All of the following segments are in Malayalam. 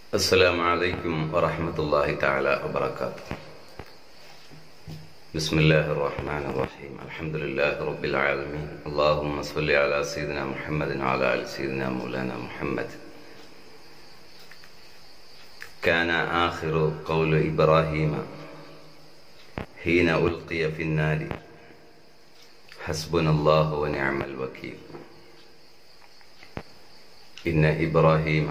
السلام عليكم ورحمة الله تعالى وبركاته بسم الله الرحمن الرحيم الحمد لله رب العالمين اللهم صل على سيدنا محمد وعلى آل سيدنا مولانا محمد كان آخر قول إبراهيم حين ألقي في النار حسبنا الله ونعم الوكيل إن إبراهيم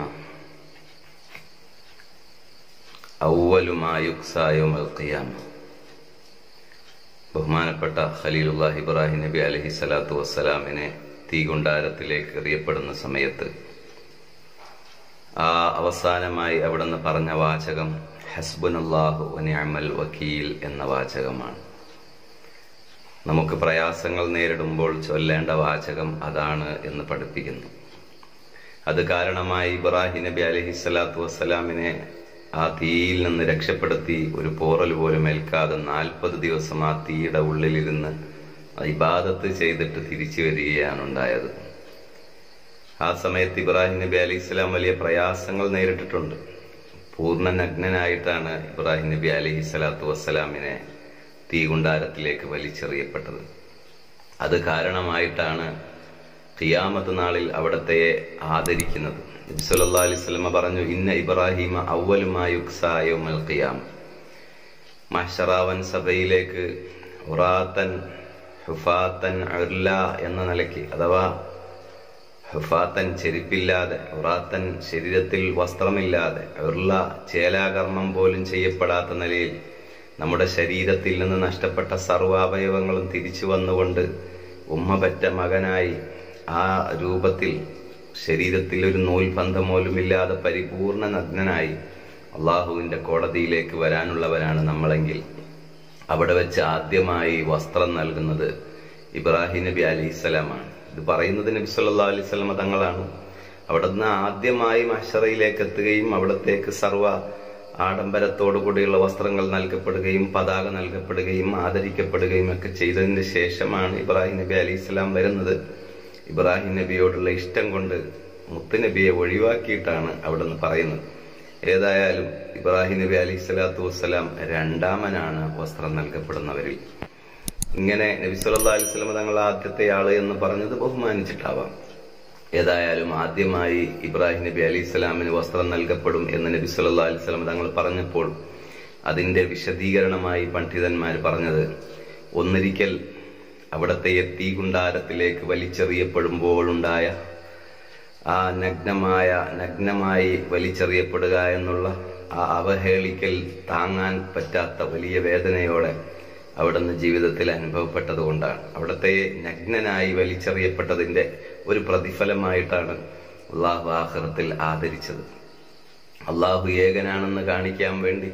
ഔവലു മാ യുക്സാ യൗമൽ ഖിയാമ ബഹുമാനപ്പെട്ട ഖലീലുല്ലാഹ് ഇബ്രാഹിം നബി അലഹി സ്വലാത്തു വസ്സലാമിനെ തീകുണ്ടാരത്തിലേക്ക് എറിയപ്പെടുന്ന സമയത്ത് ആ അവസാനമായി അവിടുന്ന് പറഞ്ഞ വാചകം ഹസ്ബുനല്ലാഹു വനിഅമൽ വക്കീൽ എന്ന വാചകമാണ് നമുക്ക് പ്രയാസങ്ങൾ നേരിടുമ്പോൾ ചൊല്ലേണ്ട വാചകം അതാണ് എന്ന് പഠിപ്പിക്കുന്നു അത് കാരണമായി ഇബ്രാഹിം നബി അലഹി സ്വലാത്തു വസ്സലാമിനെ ആ തീയിൽ നിന്ന് രക്ഷപ്പെടുത്തി ഒരു പോറൽ പോലും ഏൽക്കാതെ നാൽപ്പത് ദിവസം ആ തീയുടെ ഉള്ളിലിരുന്ന് ഇബാദത്ത് ചെയ്തിട്ട് തിരിച്ചു വരികയാണ് ഉണ്ടായത് ആ സമയത്ത് ഇബ്രാഹിം നബി അലി ഇസ്ലാം വലിയ പ്രയാസങ്ങൾ നേരിട്ടിട്ടുണ്ട് പൂർണ്ണ നഗ്നനായിട്ടാണ് ഇബ്രാഹിം നബി അലഹി സ്വലാത്തു വസ്സലാമിനെ തീകുണ്ടാരത്തിലേക്ക് വലിച്ചെറിയപ്പെട്ടത് അത് കാരണമായിട്ടാണ് ഖിയാമത്ത് നാളിൽ അവിടത്തെ ആദരിക്കുന്നത് നബി സല്ലല്ലാഹു അലൈഹി വസല്ലമ പറഞ്ഞു ഇന്ന ഇബ്രാഹിമ അവലുമായുക്സായോമൽ ഖിയാമ മഹ്ശറാവൻ സഭയിലേക്ക് ഉറാത്തൻ ഹുഫാത്തൻ ഉർല എന്ന നിലയ്ക്ക് അഥവാ ഹുഫാത്തൻ ചെരുപ്പില്ലാതെ ഉറാത്തൻ ശരീരത്തിൽ വസ്ത്രമില്ലാതെ ഉർല ചേലാകർമ്മം പോലും ചെയ്യപ്പെടാത്ത നിലയിൽ നമ്മുടെ ശരീരത്തിൽ നിന്ന് നഷ്ടപ്പെട്ട സർവാവയവങ്ങളും തിരിച്ചു വന്നുകൊണ്ട് ഉമ്മ പറ്റ മകനായി ആ രൂപത്തിൽ ശരീരത്തിൽ ഒരു നൂൽബന്ധം പോലുമില്ലാതെ പരിപൂർണ നഗ്നനായി അള്ളാഹുവിന്റെ കോടതിയിലേക്ക് വരാനുള്ളവരാണ് നമ്മളെങ്കിൽ അവിടെ വെച്ച് ആദ്യമായി വസ്ത്രം നൽകുന്നത് ഇബ്രാഹിം നബി അലൈഹിസ്സലാമാണ് ഇത് പറയുന്നത് നബി സല്ലാ അലൈവല്ലമ തങ്ങളാണ് അവിടുന്ന് ആദ്യമായി മഷറയിലേക്ക് എത്തുകയും അവിടത്തേക്ക് സർവ ആഡംബരത്തോടു കൂടിയുള്ള വസ്ത്രങ്ങൾ നൽകപ്പെടുകയും പതാക നൽകപ്പെടുകയും ആദരിക്കപ്പെടുകയും ഒക്കെ ചെയ്തതിന് ശേഷമാണ് ഇബ്രാഹിം നബി അലി ഇസ്ലാം വരുന്നത് ഇബ്രാഹിം നബിയോടുള്ള ഇഷ്ടം കൊണ്ട് മുത്തുനബിയെ ഒഴിവാക്കിയിട്ടാണ് അവിടുന്ന് പറയുന്നത് ഏതായാലും ഇബ്രാഹിം നബി അലി സ്വലാത്തു വസ്സലാം രണ്ടാമനാണ് വസ്ത്രം നൽകപ്പെടുന്നവരിൽ ഇങ്ങനെ നബി സല്ലാ അലിസ്ലാം തങ്ങൾ ആദ്യത്തെ ആള് എന്ന് പറഞ്ഞത് ബഹുമാനിച്ചിട്ടാവാം ഏതായാലും ആദ്യമായി ഇബ്രാഹിം നബി അലി ഇസ്ലാമിന് വസ്ത്രം നൽകപ്പെടും എന്ന് നബി സല്ലാ അലിസ്ലാം തങ്ങൾ പറഞ്ഞപ്പോൾ അതിന്റെ വിശദീകരണമായി പണ്ഡിതന്മാർ പറഞ്ഞത് ഒന്നിരിക്കൽ അവിടത്തെ തീകുണ്ടാരത്തിലേക്ക് വലിച്ചെറിയപ്പെടുമ്പോഴുണ്ടായ ആ നഗ്നമായ നഗ്നമായി വലിച്ചെറിയപ്പെടുക എന്നുള്ള ആ അവഹേളിക്കൽ താങ്ങാൻ പറ്റാത്ത വലിയ വേദനയോടെ അവിടുന്ന് ജീവിതത്തിൽ അനുഭവപ്പെട്ടത് കൊണ്ടാണ് അവിടത്തെ നഗ്നനായി വലിച്ചെറിയപ്പെട്ടതിന്റെ ഒരു പ്രതിഫലമായിട്ടാണ് അള്ളാഹു ആഹ്റത്തിൽ ആദരിച്ചത് അള്ളാഹു ഏകനാണെന്ന് കാണിക്കാൻ വേണ്ടി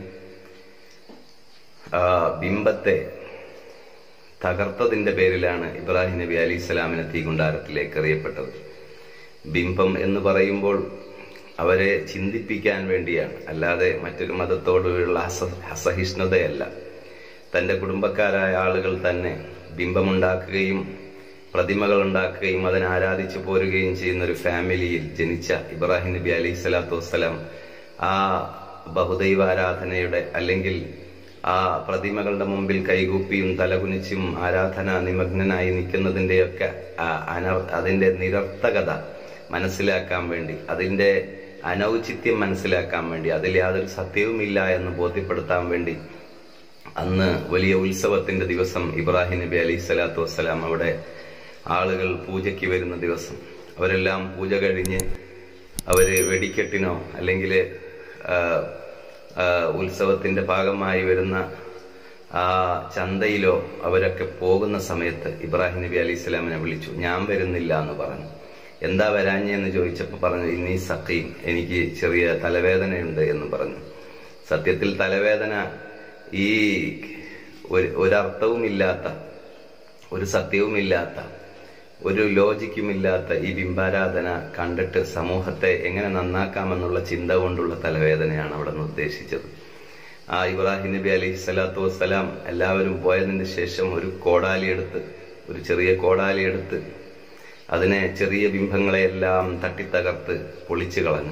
ആ ബിംബത്തെ തകർത്തതിന്റെ പേരിലാണ് ഇബ്രാഹിം നബി അലി ഇസ്ലാമിനെ തീകുണ്ടാരത്തിലേക്ക് എറിയപ്പെട്ടത് ബിംബം എന്ന് പറയുമ്പോൾ അവരെ ചിന്തിപ്പിക്കാൻ വേണ്ടിയാണ് അല്ലാതെ മറ്റൊരു മതത്തോടുള്ള അസ അസഹിഷ്ണുതയല്ല തന്റെ കുടുംബക്കാരായ ആളുകൾ തന്നെ ബിംബമുണ്ടാക്കുകയും പ്രതിമകൾ ഉണ്ടാക്കുകയും അതിനെ ആരാധിച്ചു പോരുകയും ചെയ്യുന്ന ഒരു ഫാമിലിയിൽ ജനിച്ച ഇബ്രാഹിം നബി അലൈഹി സ്വലാത്തു വസ്സലാം ആ ബഹുദൈവ ആരാധനയുടെ അല്ലെങ്കിൽ ആ പ്രതിമകളുടെ മുമ്പിൽ കൈകൂപ്പിയും തലകുനിച്ചും ആരാധന നിമഗ്നനായി നിൽക്കുന്നതിന്റെയൊക്കെ അനർ അതിന്റെ നിരർത്ഥകത മനസ്സിലാക്കാൻ വേണ്ടി അതിന്റെ അനൗചിത്യം മനസ്സിലാക്കാൻ വേണ്ടി അതിൽ യാതൊരു സത്യവുമില്ല എന്ന് ബോധ്യപ്പെടുത്താൻ വേണ്ടി അന്ന് വലിയ ഉത്സവത്തിന്റെ ദിവസം ഇബ്രാഹിം നബി അലൈഹി സ്വലാത്തു വസ്സലാം അവിടെ ആളുകൾ പൂജയ്ക്ക് വരുന്ന ദിവസം അവരെല്ലാം പൂജ കഴിഞ്ഞ് അവര് വെടിക്കെട്ടിനോ അല്ലെങ്കിൽ ഉത്സവത്തിന്റെ ഭാഗമായി വരുന്ന ആ ചന്തയിലോ അവരൊക്കെ പോകുന്ന സമയത്ത് ഇബ്രാഹിം നബി അലൈഹി സ്വലാമിനെ വിളിച്ചു ഞാൻ വരുന്നില്ല എന്ന് പറഞ്ഞു എന്താ വരാഞ്ഞെന്ന് ചോദിച്ചപ്പോൾ പറഞ്ഞു ഇന്നീ സഖീം എനിക്ക് ചെറിയ തലവേദനയുണ്ട് എന്ന് പറഞ്ഞു സത്യത്തിൽ തലവേദന ഈ ഒരർത്ഥവുമില്ലാത്ത ഒരു സത്യവുമില്ലാത്ത ഒരു ലോജിക്കുമില്ലാത്ത ഈ ബിംബാരാധന കണ്ടിട്ട് സമൂഹത്തെ എങ്ങനെ നന്നാക്കാമെന്നുള്ള ചിന്ത കൊണ്ടുള്ള തലവേദനയാണ് അവിടെ നിന്ന് ഉദ്ദേശിച്ചത് ആ ഇബ്രാഹിം നബി അലൈഹി സ്വലാത്തു വസ്സലാം എല്ലാവരും പോയതിന് ശേഷം ഒരു കോടാലി എടുത്ത് ഒരു ചെറിയ കോടാലി എടുത്ത് അതിനെ ചെറിയ ബിംബങ്ങളെയെല്ലാം തട്ടിത്തകർത്ത് പൊളിച്ചു കളഞ്ഞു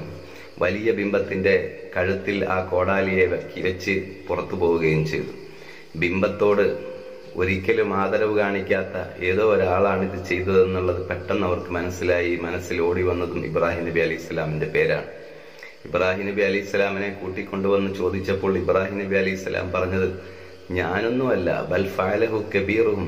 വലിയ ബിംബത്തിന്റെ കഴുത്തിൽ ആ കോടാലിയെ വെക്കി വെച്ച് പുറത്തു പോവുകയും ചെയ്തു ബിംബത്തോട് ഒരിക്കലും ആദരവ് കാണിക്കാത്ത ഏതോ ഒരാളാണ് ഇത് ചെയ്തതെന്നുള്ളത് പെട്ടെന്ന് അവർക്ക് മനസ്സിലായി മനസ്സിൽ ഓടി വന്നതും ഇബ്രാഹിം നബി അലി ഇസ്ലാമിന്റെ പേരാണ് ഇബ്രാഹിം നബി അലി ഇസ്ലാമിനെ കൂട്ടിക്കൊണ്ടുവന്ന് ചോദിച്ചപ്പോൾ ഇബ്രാഹിം നബി അലി ഇസ്ലാം പറഞ്ഞത് ഞാനൊന്നുമല്ല ബൽ ഫാലഹു കബീറും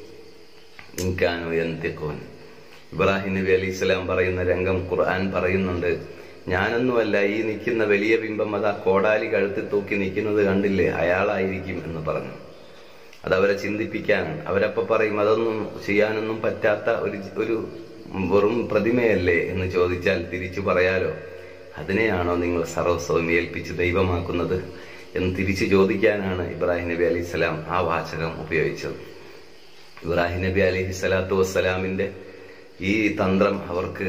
ഇൻകാനു യന്തിഖൂൻ ഇബ്രാഹിം നബി അലി ഇസ്ലാം പറയുന്ന രംഗം ഖുർആൻ പറയുന്നുണ്ട് ഞാനൊന്നുമല്ല ഈ നിൽക്കുന്ന വലിയ ബിംബം അത് ആ കോടാലി കഴുത്തിൽ തൂക്കി നിൽക്കുന്നത് കണ്ടില്ലേ അയാളായിരിക്കും എന്ന് പറഞ്ഞു അത് അവരെ ചിന്തിപ്പിക്കാനാണ് അവരപ്പ പറയും അതൊന്നും ചെയ്യാനൊന്നും പറ്റാത്ത ഒരു ഒരു വെറും പ്രതിമയല്ലേ എന്ന് ചോദിച്ചാൽ തിരിച്ചു പറയാലോ അതിനെയാണോ നിങ്ങൾ സർവസ്വം ഏൽപ്പിച്ച് ദൈവമാക്കുന്നത് എന്ന് തിരിച്ചു ചോദിക്കാനാണ് ഇബ്രാഹിം നബി അലൈഹി സ്വലാം ആ വാചകം ഉപയോഗിച്ചത് ഇബ്രാഹിം നബി അലൈഹി സ്വലാത്തു വസ്സലാമിന്റെ ഈ തന്ത്രം അവർക്ക്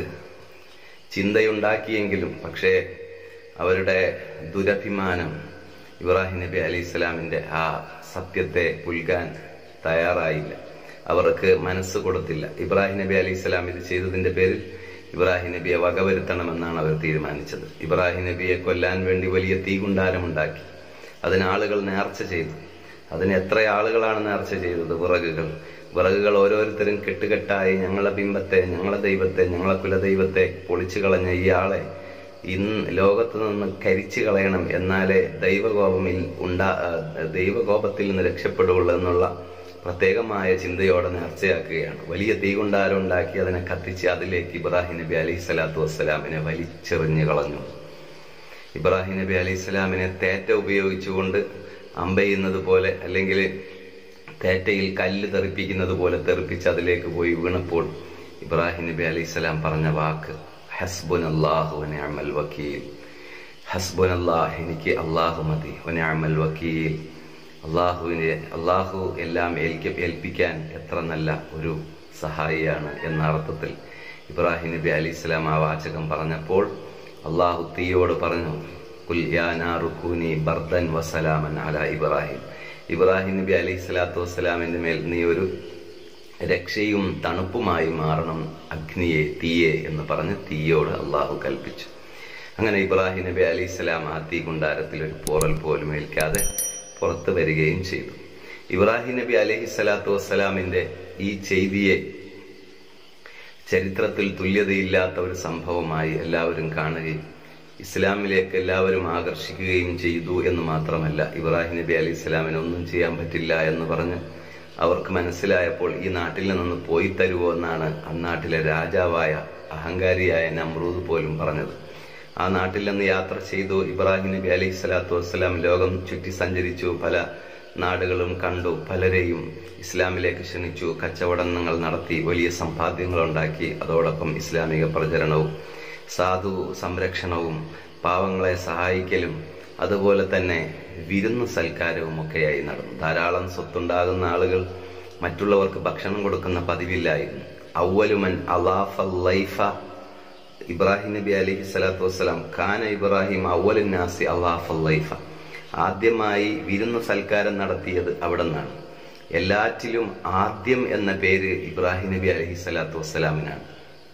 ചിന്തയുണ്ടാക്കിയെങ്കിലും പക്ഷേ അവരുടെ ദുരഭിമാനം ഇബ്രാഹിം നബി അലൈഹി സ്വലാമിന്റെ ആ സത്യത്തെ പുൽകാൻ തയ്യാറായില്ല അവർക്ക് മനസ്സ് കൊടുത്തില്ല ഇബ്രാഹിം നബി അലൈഹി സ്വലാം ഇത് ചെയ്തതിന്റെ പേരിൽ ഇബ്രാഹിം നബിയെ വകവരുത്തണമെന്നാണ് അവർ തീരുമാനിച്ചത് ഇബ്രാഹിം നബിയെ കൊല്ലാൻ വേണ്ടി വലിയ തീകുണ്ടാരമുണ്ടാക്കി അതിന് ആളുകൾ നേർച്ച ചെയ്തു അതിന് എത്ര ആളുകളാണ് നേർച്ച ചെയ്തത് വിറകുകൾ വിറകുകൾ ഓരോരുത്തരും കെട്ടുകെട്ടായി ഞങ്ങളെ ബിംബത്തെ ഞങ്ങളെ ദൈവത്തെ ഞങ്ങളെ കുലദൈവത്തെ പൊളിച്ചു കളഞ്ഞ ഇയാളെ ഇന്ന് ലോകത്ത് നിന്ന് കരിച്ചു കളയണം എന്നാലേ ദൈവകോപമിൽ ഉണ്ടാ ദൈവകോപത്തിൽ നിന്ന് രക്ഷപ്പെടുകയുള്ളൂ എന്നുള്ള പ്രത്യേകമായ ചിന്തയോടെ നേർച്ചയാക്കുകയാണ് വലിയ തീകുണ്ടാരം ഉണ്ടാക്കി അതിനെ കത്തിച്ച് അതിലേക്ക് ഇബ്രാഹിം നബി അലൈഹി സ്വലാത്തു വസ്സലാമിനെ വലിച്ചെറിഞ്ഞു കളഞ്ഞു ഇബ്രാഹിം നബി അലൈഹി സ്വലാമിനെ തേറ്റ ഉപയോഗിച്ചുകൊണ്ട് അമ്പെയ്യുന്നത് പോലെ അല്ലെങ്കിൽ തേറ്റയിൽ കല്ല് തെറിപ്പിക്കുന്നത് പോലെ തെറിപ്പിച്ച് അതിലേക്ക് പോയി വീണപ്പോൾ ഇബ്രാഹിം നബി അലൈഹി സ്വലാം പറഞ്ഞ വാക്ക് ഹസ്ബുൻ അള്ളാഹു അമൽ വക്കീൽ ഹസ്ബുൻ അള്ളാഹ് എനിക്ക് അള്ളാഹു മതി അമൽ വക്കീൽ അള്ളാഹുവിനെ അള്ളാഹു എല്ലാം ഏൽക്ക ഏൽപ്പിക്കാൻ എത്ര നല്ല ഒരു സഹായിയാണ് എന്ന അർത്ഥത്തിൽ ഇബ്രാഹിം നബി അലി ഇസ്ലാം ആ വാചകം പറഞ്ഞപ്പോൾ അള്ളാഹു തീയോട് പറഞ്ഞു കുൽ യാ നാറുക്കൂനി ബർദൻ വസലാമൻ അല ഇബ്രാഹിം ഇബ്രാഹിം നബി അലൈഹി സ്വലാത്തു വസ്സലാമിന്റെ മേൽ നീ ഒരു രക്ഷയും തണുപ്പുമായി മാറണം അഗ്നിയെ തീയെ എന്ന് പറഞ്ഞ് തീയോട് അള്ളാഹു കൽപ്പിച്ചു അങ്ങനെ ഇബ്രാഹിം നബി അലൈഹി സ്വലാം ആ തീ കുണ്ടാരത്തിൽ ഒരു പോറൽ പോലും ഏൽക്കാതെ പുറത്തു വരികയും ചെയ്തു ഇബ്രാഹിം നബി അലൈഹി സ്വലാത്തു വസ്സലാമിന്റെ ഈ ചെയ്തിയെ ചരിത്രത്തിൽ തുല്യതയില്ലാത്ത ഒരു സംഭവമായി എല്ലാവരും കാണുകയും ഇസ്ലാമിലേക്ക് എല്ലാവരും ആകർഷിക്കുകയും ചെയ്തു എന്ന് മാത്രമല്ല ഇബ്രാഹിം നബി അലൈഹി സ്വലാമിന് ഒന്നും ചെയ്യാൻ പറ്റില്ല എന്ന് പറഞ്ഞ് അവർക്ക് മനസ്സിലായപ്പോൾ ഈ നാട്ടിൽ നിന്ന് പോയി തരുമോ എന്നാണ് അന്നാട്ടിലെ രാജാവായ അഹങ്കാരിയായ നമ്രൂദ് പോലും പറഞ്ഞത് ആ നാട്ടിൽ നിന്ന് യാത്ര ചെയ്തു ഇബ്രാഹിം നബി അലൈഹി സ്വലാത്തു വസ്സലാം ലോകം ചുറ്റി സഞ്ചരിച്ചു പല നാടുകളും കണ്ടു പലരെയും ഇസ്ലാമിലേക്ക് ക്ഷണിച്ചു കച്ചവടങ്ങൾ നടത്തി വലിയ സമ്പാദ്യങ്ങൾ ഉണ്ടാക്കി അതോടൊപ്പം ഇസ്ലാമിക പ്രചരണവും സാധു സംരക്ഷണവും പാവങ്ങളെ സഹായിക്കലും അതുപോലെ തന്നെ വിരുന്ന് സൽക്കാരവും ഒക്കെയായി നടന്നു ധാരാളം സ്വത്തുണ്ടാകുന്ന ആളുകൾ മറ്റുള്ളവർക്ക് ഭക്ഷണം കൊടുക്കുന്ന പതിവില്ലായിരുന്നു ഔവലുമൻ അലാഫ ലൈഫ ഇബ്രാഹിം നബി അലൈഹി സ്വലാത്തു വസ്സലാം ഖാന ഇബ്രാഹിം ഔവലുൻ നാസി അലാഫ ലൈഫ ആദ്യമായി വിരുന്ന് സൽക്കാരം നടത്തിയത് അവിടെ നിന്നാണ് എല്ലാറ്റിലും ആദ്യം എന്ന പേര് ഇബ്രാഹിം നബി അലൈഹി സ്വലാത്തു വസ്സലാമിനാണ്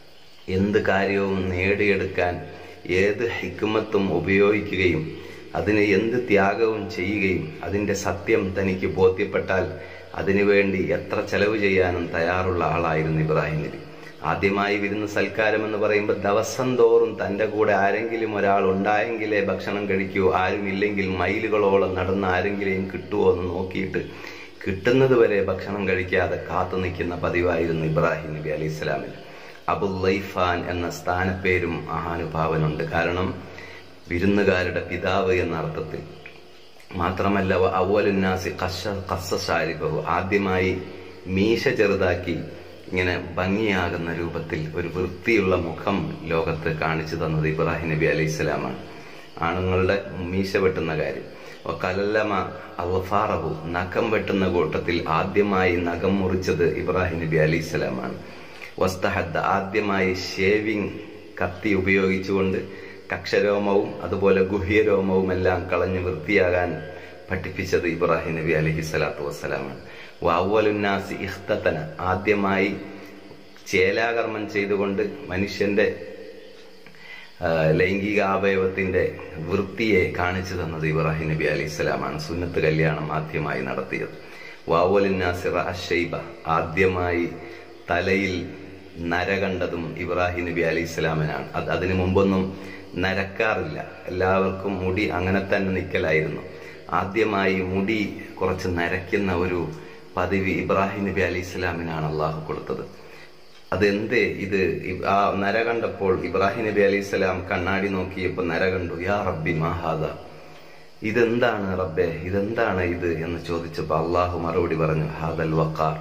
എന്ത് കാര്യവും നേടിയെടുക്കാൻ ഏത് ഹിക്കുമത്തും ഉപയോഗിക്കുകയും അതിന് എന്ത് ത്യാഗവും ചെയ്യുകയും അതിന്റെ സത്യം തനിക്ക് ബോധ്യപ്പെട്ടാൽ അതിനുവേണ്ടി എത്ര ചെലവ് ചെയ്യാനും തയ്യാറുള്ള ആളായിരുന്നു ഇബ്രാഹിം നബി ആദ്യമായി വിരുന്ന് സൽക്കാരം എന്ന് പറയുമ്പോൾ ദിവസം തോറും തന്റെ കൂടെ ആരെങ്കിലും ഒരാൾ ഉണ്ടായെങ്കിലേ ഭക്ഷണം കഴിക്കൂ ആരുമില്ലെങ്കിൽ മൈലുകളോളം നടന്ന് ആരെങ്കിലും കിട്ടുമോ എന്ന് നോക്കിയിട്ട് കിട്ടുന്നത് വരെ ഭക്ഷണം കഴിക്കാതെ കാത്തു നിൽക്കുന്ന പതിവായിരുന്നു ഇബ്രാഹിം നബി അലൈഹി സ്വലാമിന് അബുൽ ലൈഫാൻ എന്ന സ്ഥാനപ്പേരും മഹാനുഭാവനുണ്ട് കാരണം വിരുന്നുകാരുടെ പിതാവ് എന്ന അർത്ഥത്തിൽ മാത്രമല്ല അവലുന്നാസി കശ കസശാരിബഹു ആദ്യമായി മീശ ചെറുതാക്കി ഇങ്ങനെ ഭംഗിയാകുന്ന രൂപത്തിൽ ഒരു വൃത്തിയുള്ള മുഖം ലോകത്ത് കാണിച്ചു തന്നത് ഇബ്രാഹിം നബി അലൈഹി സ്വലാമാണ് ആണുങ്ങളുടെ മീശ വെട്ടുന്ന കാര്യം കലല്ലമ അൽഫാറഹു നഖം വെട്ടുന്ന കൂട്ടത്തിൽ ആദ്യമായി നഖം മുറിച്ചത് ഇബ്രാഹിം നബി അലൈഹി സ്വലാമാണ് വസ്തഹദ് ആദ്യമായി ഷേവിംഗ് കത്തി ഉപയോഗിച്ചുകൊണ്ട് കക്ഷരോമവും അതുപോലെ ഗുഹ്യരോമവും എല്ലാം കളഞ്ഞ് വൃത്തിയാകാൻ പഠിപ്പിച്ചത് ഇബ്രാഹിം നബി അലഹി സ്വലാത്തു വസ്സലാമാണ് വാവലുന്നാസി ഇഖ്തന ആദ്യമായി ചേലാകർമ്മം ചെയ്തുകൊണ്ട് മനുഷ്യന്റെ ആ, ലൈംഗിക അവയവത്തിന്റെ വൃത്തിയെ കാണിച്ചു തന്നത് ഇബ്രാഹിം നബി അലൈഹി സ്വലാമാണ് സുന്നത്ത് കല്യാണം ആദ്യമായി നടത്തിയത് വാവോലിൻ നാസിറ അഷൈബ ആദ്യമായി തലയിൽ നര കണ്ടതും ഇബ്രാഹിം നബി അലൈഹി സ്വലാമിനാണ് അത് അതിനു മുമ്പൊന്നും നരക്കാറില്ല എല്ലാവർക്കും മുടി അങ്ങനെ തന്നെ നിൽക്കലായിരുന്നു ആദ്യമായി മുടി കുറച്ച് നരയ്ക്കുന്ന ഒരു പദവി ഇബ്രാഹിം നബി അലൈഹി സ്വലാമിനാണ് അള്ളാഹു കൊടുത്തത് അതെന്തേ ഇത് ഇ- ആ നര കണ്ടപ്പോൾ ഇബ്രാഹിം നബി അലൈഹി സ്വലാം കണ്ണാടി നോക്കിയപ്പോൾ നര കണ്ടു യാ റബ്ബി മാഹാദ ഇതെന്താണ് റബ്ബെ ഇതെന്താണ് ഇത് എന്ന് ചോദിച്ചപ്പോൾ അള്ളാഹു മറുപടി പറഞ്ഞു ഹാദൽ വക്കാർ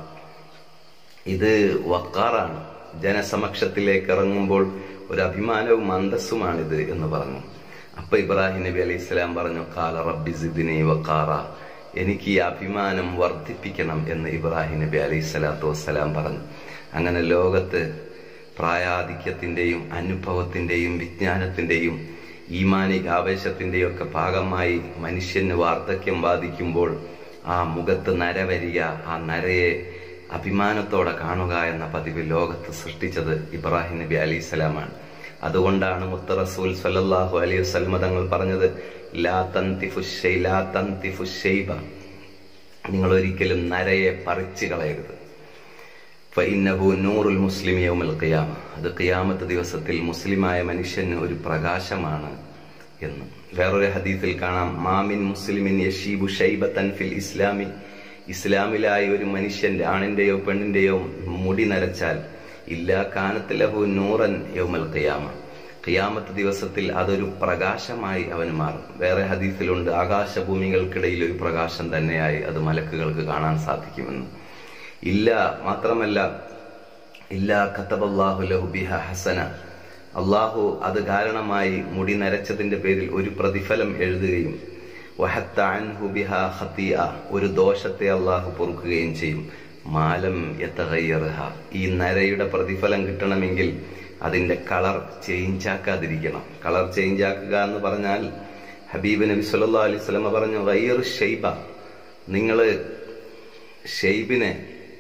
ഇത് വക്കാറാണ് ജനസമക്ഷത്തിലേക്ക് ഇറങ്ങുമ്പോൾ ഒരു അഭിമാനവും അന്തസ്സുമാണിത് എന്ന് പറഞ്ഞു അപ്പൊ ഇബ്രാഹിം നബി അലൈഹി സ്വലാം പറഞ്ഞു കാല റബ്ബി സിദ്ദിനി വക്കാറ എനിക്ക് ഈ അഭിമാനം വർദ്ധിപ്പിക്കണം എന്ന് ഇബ്രാഹിം നബി അലൈഹി സ്വലാത്തു വസ്സലാം പറഞ്ഞു അങ്ങനെ ലോകത്ത് പ്രായാധിക്യത്തിന്റെയും അനുഭവത്തിന്റെയും വിജ്ഞാനത്തിന്റെയും ഈമാനിക ആവേശത്തിന്റെയും ഒക്കെ ഭാഗമായി മനുഷ്യന് വാർദ്ധക്യം ബാധിക്കുമ്പോൾ ആ മുഖത്ത് നര വരിക ആ നരയെ അഭിമാനത്തോടെ കാണുക എന്ന പതിവ് ലോകത്ത് സൃഷ്ടിച്ചത് ഇബ്രാഹിം നബി അലൈഹി സ്വലാമാണ് അതുകൊണ്ടാണ് മുത്ത റസൂൽ സല്ലല്ലാഹു അലൈഹി വസല്ലമ തങ്ങൾ പറഞ്ഞത് ലാ തന്തിഫു ഷൈ ലാ തന്തിഫു ഷൈബ നിങ്ങൾ ഒരിക്കലും നരയെ പറിച്ചു കളയരുത് ഫഇന്നഹു നൂറുൽ മുസ്ലിം യൗമൽ ഖിയാമ അത് ഖിയാമത്ത് ദിവസത്തിൽ മുസ്ലിമായ മനുഷ്യന് ഒരു പ്രകാശമാണ് എന്ന് വേറൊരു ഹദീസിൽ കാണാം മാമിൻ മുസ്ലിമിൻ യഷീബു ഷൈബത്തൻ ഫിൽ ഇസ്ലാമി ഇസ്ലാമിലായ ഒരു മനുഷ്യന്റെ ആണിന്റെയോ പെണ്ണിന്റെയോ മുടി നരച്ചാൽ ഇല്ലാ കാനത്ത് ലഹു നൂറൻ യൗമൽ ഖിയാമ ഖിയാമത്ത് ദിവസത്തിൽ അതൊരു പ്രകാശമായി അവന് മാറും വേറെ ഹദീസിലുണ്ട് ആകാശഭൂമികൾക്കിടയിൽ ഒരു പ്രകാശം തന്നെയായി അത് മലക്കുകൾക്ക് കാണാൻ സാധിക്കുമെന്ന് ഇല്ല മാത്രമല്ല ഇല്ല കത്തബല്ലാഹു ലഹു ബിഹ ഹസന അള്ളാഹു അത് കാരണമായി മുടി നരച്ചതിന്റെ പേരിൽ ഒരു പ്രതിഫലം എഴുതുകയും വഹത്ത അൻഹു ബിഹ ഖത്തിയ ഒരു ദോഷത്തെ അള്ളാഹു പൊറുക്കുകയും ചെയ്യും മാലം യതഗയ്യർഹ ഈ നരയുടെ പ്രതിഫലം കിട്ടണമെങ്കിൽ അതിന്റെ കളർ ചേഞ്ച് ആക്കാതിരിക്കണം കളർ ചേഞ്ച് ആക്കുക എന്ന് പറഞ്ഞാൽ ഹബീബ് നബി സല്ലല്ലാഹു അലൈഹി വസല്ലമ പറഞ്ഞു ഗയ്യർ ഷൈബ നിങ്ങള് ഷെയ്ബിനെ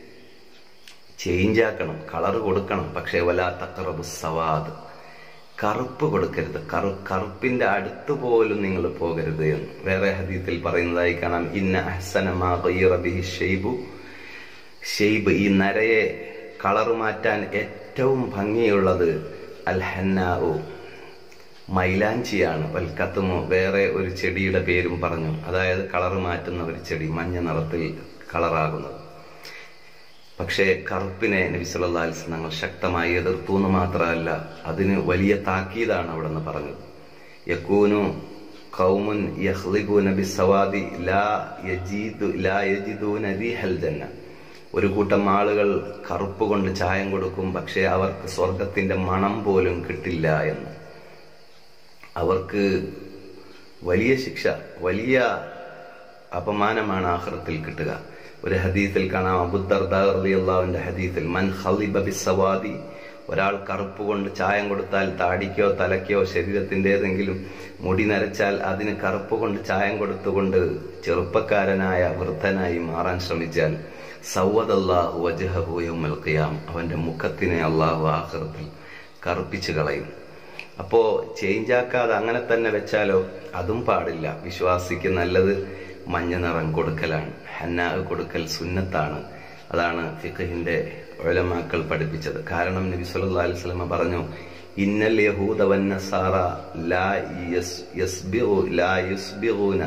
ചേഞ്ച് ആക്കണം കളർ കൊടുക്കണം പക്ഷേ വലാ തക്കറബു സവാദ് കറുപ്പ് കൊടുക്കരുത് കറു കറുപ്പിന്റെ അടുത്ത് പോലും നിങ്ങൾ പോകരുത് എന്ന് വേറെ ഹദീത്തിൽ പറയുന്നതായി കാണാം ഇന്ന അഹ്സനമാ ഗയ്യറ ബിഹി ഷെയ്ബു ഷെയ്ബ് ഈ നരയെ കളർ മാറ്റാൻ ഏറ്റവും ഭംഗിയുള്ളത് അൽഹന്നാവു മൈലാഞ്ചിയാണ് വൽക്കത്തുമോ വേറെ ഒരു ചെടിയുടെ പേരും പറഞ്ഞു അതായത് കളർ മാറ്റുന്ന ഒരു ചെടി മഞ്ഞ നിറത്തിൽ കളറാകുന്നത് പക്ഷേ കറുപ്പിനെ നബി സല്ലല്ലാഹു അലൈഹി വസല്ലം ഞങ്ങൾ ശക്തമായി എതിർത്തു എന്ന് മാത്രമല്ല അതിന് വലിയ താക്കീതാണ് അവിടെ നിന്ന് പറഞ്ഞത് യക്കൂനു ഖൗമുൻ യഖ്ലിബൂന ബിസ്സവാദി ലാ യജീദു ലാ യജിദൂന റീഹൽ ജന്ന ഒരു കൂട്ടം ആളുകൾ കറുപ്പ് കൊണ്ട് ചായം കൊടുക്കും പക്ഷേ അവർക്ക് സ്വർഗത്തിന്റെ മണം പോലും കിട്ടില്ല എന്ന് അവർക്ക് വലിയ ശിക്ഷ വലിയ അപമാനമാണ് ആഹ്റത്തിൽ കിട്ടുക ഒരു ഹദീസിൽ കാണാം അബുദർദാറിയാവിന്റെ ഹദീസിൽ മൻ ഖലിബ ബിസ്സവാദി ഒരാൾ കറുപ്പ് കൊണ്ട് ചായം കൊടുത്താൽ താടിക്കോ തലയ്ക്കോ ശരീരത്തിന്റെ ഏതെങ്കിലും മുടി നരച്ചാൽ അതിന് കറുപ്പ് കൊണ്ട് ചായം കൊടുത്തുകൊണ്ട് ചെറുപ്പക്കാരനായ വൃദ്ധനായി മാറാൻ ശ്രമിച്ചാൽ സൗവദല്ലാഹു വജഹഹു യൗമൽ ഖിയാം അവന്റെ മുഖത്തിനെ അള്ളാഹു ആഹ്റത്തിൽ കറുപ്പിച്ചു കളയും അപ്പോ ചേഞ്ച് ആക്കാതെ അങ്ങനെ തന്നെ വെച്ചാലോ അതും പാടില്ല വിശ്വാസിക്ക് നല്ലത് മഞ്ഞ നിറം കൊടുക്കലാണ് ഹന്ന കൊടുക്കൽ സുന്നത്താണ് അതാണ് ഫിഖഹിന്റെ ഒലമാക്കൾ പഠിപ്പിച്ചത് കാരണം നബി സല്ലല്ലാഹു അലൈഹി വസല്ലം പറഞ്ഞു ഇന്നൽ യഹൂദ വന്നസാറ ലാ യസ് യസ്ബിഗു ലാ യുസ്ബിഗൂന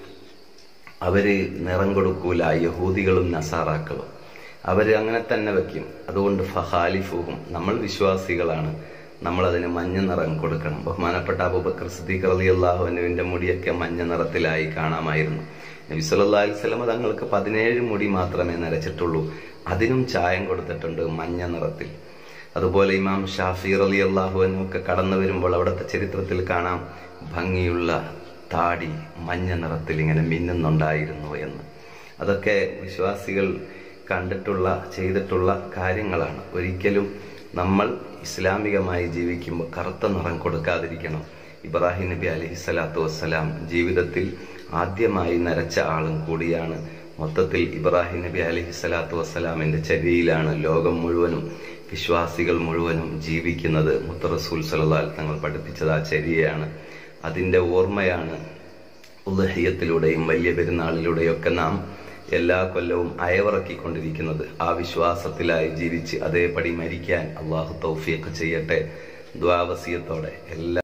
അവര് നിറം കൊടുക്കൂല യഹൂദികളും നസാറാക്കളും അവര് അങ്ങനെ തന്നെ വെക്കും അതുകൊണ്ട് ഫഹാലിഫുഹും നമ്മൾ വിശ്വാസികളാണ് നമ്മൾ അതിന് മഞ്ഞ നിറം കൊടുക്കണം ബഹുമാനപ്പെട്ട അബൂബക്കർ സിദ്ദീഖ് റളിയല്ലാഹു അൻഹുവിന്റെ മുടിയൊക്കെ മഞ്ഞ നിറത്തിലായി കാണാമായിരുന്നു നബി സല്ലല്ലാഹു അലൈഹി വസല്ലം തങ്ങൾക്ക് പതിനേഴ് മുടി മാത്രമേ നരച്ചിട്ടുള്ളൂ അതിനും ചായം കൊടുത്തിട്ടുണ്ട് മഞ്ഞ നിറത്തിൽ അതുപോലെ ഇമാം ഷാഫി റളിയല്ലാഹു അൻഹു ഒക്കെ കടന്നു വരുമ്പോൾ അവിടുത്തെ ചരിത്രത്തിൽ കാണാം ഭംഗിയുള്ള താടി മഞ്ഞ നിറത്തിൽ ഇങ്ങനെ മിന്നുന്നുണ്ടായിരുന്നു എന്ന് അതൊക്കെ വിശ്വാസികൾ കണ്ടിട്ടുള്ള ചെയ്തിട്ടുള്ള കാര്യങ്ങളാണ് ഒരിക്കലും നമ്മൾ ഇസ്ലാമികമായി ജീവിക്കുമ്പോൾ കറുത്ത നിറം കൊടുക്കാതിരിക്കണം ഇബ്രാഹിം നബി അലഹി സ്വലാത്തു വസ്സലാം ജീവിതത്തിൽ ആദ്യമായി നരച്ച ആളും കൂടിയാണ് മൊത്തത്തിൽ ഇബ്രാഹിം നബി അലഹി സ്വലാത്തു വസ്സലാമിന്റെ ചര്യയിലാണ് ലോകം മുഴുവനും വിശ്വാസികൾ മുഴുവനും ജീവിക്കുന്നത് മുത്തറസൂൽ സലതാൽ തങ്ങൾ പഠിപ്പിച്ചത് ആ ചര്യയാണ് അതിൻ്റെ ഓർമ്മയാണ് ഉദഹയത്തിലൂടെയും വലിയ പെരുന്നാളിലൂടെയും ഒക്കെ നാം എല്ലാ കൊല്ലവും അയവിറക്കിക്കൊണ്ടിരിക്കുന്നത് ആ വിശ്വാസത്തിലായി ജീവിച്ച് അതേപടി മരിക്കാൻ അള്ളാഹു തൗഫീഖ് ചെയ്യട്ടെ ദ്വാവസീയത്തോടെ എല്ലാ